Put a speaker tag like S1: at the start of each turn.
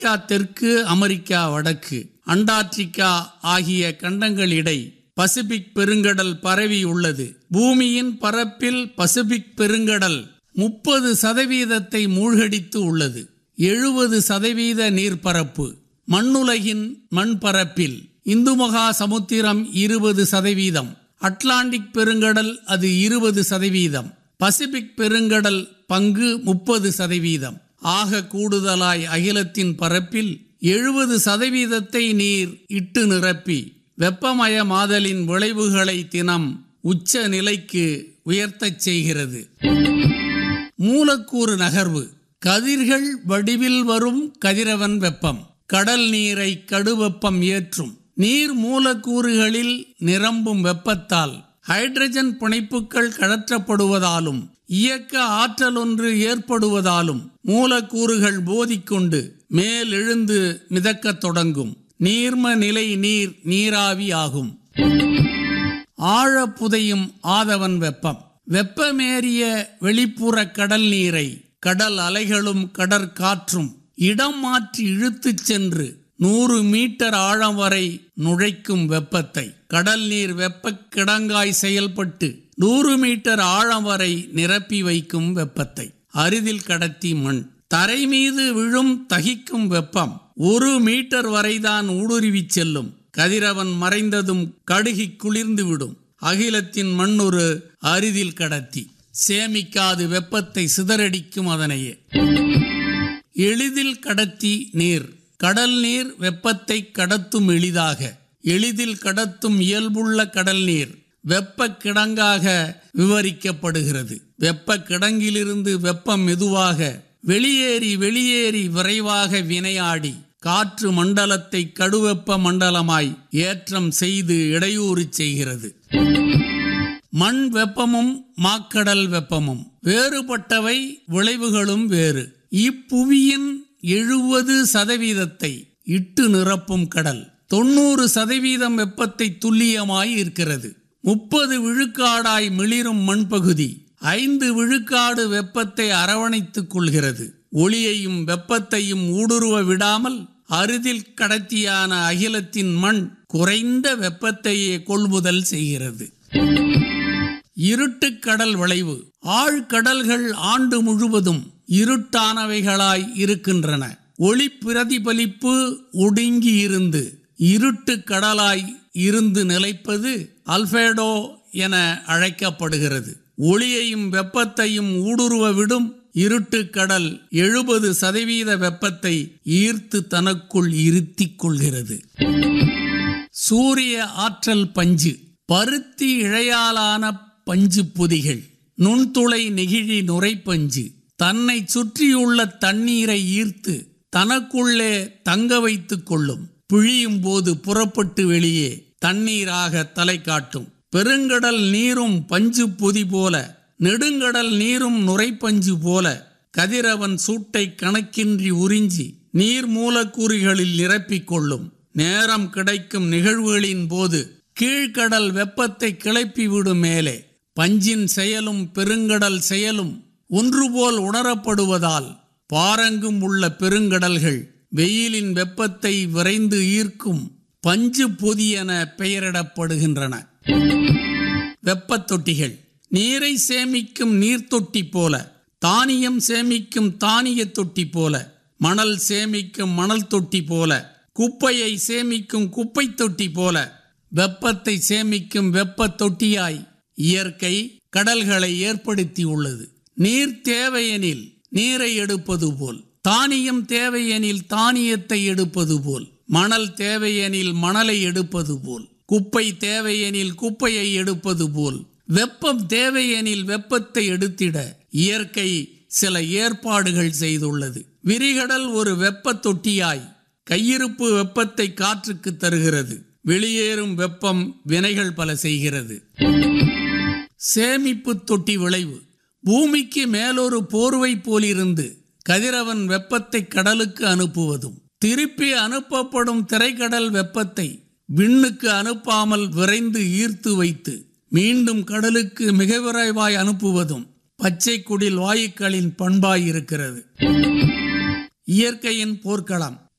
S1: Africa தெற்கு America வடக்கு Antarctica ஆகிய கண்டங்களிடை பசிபிக் பெருங்கடல் பரவி உள்ளது பூமியின் பரப்பில் பசிபிக் பெருங்கடல் முப்பது சதவீதத்தை மூழ்கடித்து உள்ளது எழுபது சதவீத நீர்ப்பரப்பு மண்ணுலகின் மண்பரப்பில் இந்து மகா சமுத்திரம் இருபது சதவீதம் அட்லாண்டிக் பெருங்கடல் அது இருபது சதவீதம் பசிபிக் பெருங்கடல் பங்கு முப்பது சதவீதம் ஆக கூடுதலாய் அகிலத்தின் பரப்பில் எழுபது சதவீதத்தை நீர் இட்டு நிரப்பி வெப்பமயமாதலின் விளைவுகளை தினம் உச்ச நிலைக்கு உயர்த்தச் செய்கிறது மூலக்கூறு நகர்வு கதிர்கள் வடிவில் வரும் கதிரவன் வெப்பம் கடல் நீரை கடுவெப்பம் ஏற்றும் நீர் மூலக்கூறுகளில் நிரம்பும் வெப்பத்தால் ஹைட்ரஜன் பிணைப்புகள் கழற்றப்படுவதாலும் இயக்க ஆற்றல் ஒன்று ஏற்படுவதாலும் மூலக்கூறுகள் போதிக்கொண்டு மேல் எழுந்து மிதக்கத் தொடங்கும் நீர்ம நிலை நீர் நீராவி ஆகும் ஆழ புதையும் ஆதவன் வெப்பம் வெப்பமேறிய வெளிப்புற கடல் நீரை கடல் அலைகளும் கடற்காற்றும் இடம் மாற்றி இழுத்துச் சென்று நூறு மீட்டர் ஆழம் வரை நுழைக்கும் வெப்பத்தை கடல் நீர் வெப்ப கிடங்காய் செயல்பட்டு நூறு மீட்டர் ஆழம் வரை நிரப்பி வைக்கும் வெப்பத்தை அரிதில் கடத்தி மண் தரை மீது விழும் தகிக்கும் வெப்பம் ஒரு மீட்டர் வரைதான் ஊடுருவிச் செல்லும் கதிரவன் மறைந்ததும் கடுகி குளிர்ந்து விடும் அகிலத்தின் மண்ணொரு அரிதில் கடத்தி சேமிக்காது வெப்பத்தை சிதறடிக்கும் அதனையே எளிதில் கடத்தி நீர் கடல் நீர் வெப்பத்தை கடத்தும் எளிதாக எளிதில் கடத்தும் இயல்புள்ள கடல் நீர் வெப்ப கிடங்காக விவரிக்கப்படுகிறது வெப்ப கிடங்கிலிருந்து வெப்பம் மெதுவாக வெளியேறி வெளியேறி விரைவாக வினையாடி காற்று மண்டலத்தை கடுவெப்ப மண்டலமாய் ஏற்றம் செய்து இடையூறு செய்கிறது மண் வெப்பமும் மாக்கடல் வெப்பமும் வேறுபட்டவை விளைவுகளும் வேறு இப்புவியின் எழுபது சதவீதத்தை இட்டு நிரப்பும் கடல் தொண்ணூறு சதவீதம் வெப்பத்தை துல்லியமாய் இருக்கிறது முப்பது விழுக்காடாய் மிளிரும் மண்பகுதி ஐந்து விழுக்காடு வெப்பத்தை அரவணைத்துக் கொள்கிறது ஒளியையும் வெப்பத்தையும் ஊடுருவ விடாமல் அரிதில் கடத்தியான அகிலத்தின் மண் குறைந்த வெப்பத்தையே கொள்முதல் செய்கிறது இருட்டுக்கடல் விளைவு ஆழ்கடல்கள் ஆண்டு முழுவதும் இருட்டானவைகளாய் இருக்கின்றன ஒளி பிரதிபலிப்பு ஒடுங்கி இருந்து இருட்டு கடலாய் இருந்து நிலைப்பது அல்பேடோ என அழைக்கப்படுகிறது ஒளியையும் வெப்பத்தையும் ஊடுருவ விடும் இருட்டு கடல் எழுபது சதவீத வெப்பத்தை ஈர்த்து தனக்குள் இருத்திக் கொள்கிறது சூரிய ஆற்றல் பஞ்சு பருத்தி இழையாலான பஞ்சு பொதிகள் நுண்துளை நெகிழி நுரைப்பஞ்சு தன்னை சுற்றியுள்ள தண்ணீரை ஈர்த்து தனக்குள்ளே தங்க வைத்துக் கொள்ளும் பிழியும் போது புறப்பட்டு வெளியே தண்ணீராக தலை காட்டும் பெருங்கடல் நீரும் பஞ்சு பொதி போல நெடுங்கடல் நீரும் நுரைப்பஞ்சு போல கதிரவன் சூட்டை கணக்கின்றி உறிஞ்சி நீர் மூலக்கூறுகளில் நிரப்பிக் கொள்ளும் நேரம் கிடைக்கும் நிகழ்வுகளின் போது கீழ்கடல் வெப்பத்தை கிளப்பிவிடும் மேலே பஞ்சின் செயலும் பெருங்கடல் செயலும் ஒன்றுபோல் உணரப்படுவதால் பாரங்கும் உள்ள பெருங்கடல்கள் வெயிலின் வெப்பத்தை விரைந்து ஈர்க்கும் பஞ்சு பொதி என பெயரிடப்படுகின்றன வெப்பத் தொட்டிகள் நீரை சேமிக்கும் நீர்த்தொட்டி போல தானியம் சேமிக்கும் தானிய தொட்டி போல மணல் சேமிக்கும் மணல் தொட்டி போல குப்பையை சேமிக்கும் குப்பை தொட்டி போல வெப்பத்தை சேமிக்கும் வெப்ப தொட்டியாய் இயற்கை கடல்களை ஏற்படுத்தி உள்ளது நீர் தேவையெனில் நீரை எடுப்பது போல் தானியம் தேவையெனில் தானியத்தை எடுப்பது போல் மணல் தேவையெனில் மணலை எடுப்பது போல் குப்பை தேவையெனில் குப்பையை எடுப்பது போல் வெப்பம் தேவையெனில் வெப்பத்தை எடுத்திட இயற்கை சில ஏற்பாடுகள் செய்துள்ளது விரிகடல் ஒரு வெப்ப தொட்டியாய் கையிருப்பு வெப்பத்தை காற்றுக்கு தருகிறது வெளியேறும் வெப்பம் வினைகள் பல செய்கிறது சேமிப்பு தொட்டி விளைவு பூமிக்கு மேலொரு போர்வை போலிருந்து கதிரவன் வெப்பத்தை கடலுக்கு அனுப்புவதும் திருப்பி அனுப்பப்படும் திரைக்கடல் வெப்பத்தை விண்ணுக்கு அனுப்பாமல் விரைந்து ஈர்த்து வைத்து மீண்டும் கடலுக்கு மிக விரைவாய் அனுப்புவதும் பச்சை குடில் வாயுக்களின் பண்பாய் இருக்கிறது இயற்கையின் போர்க்களம்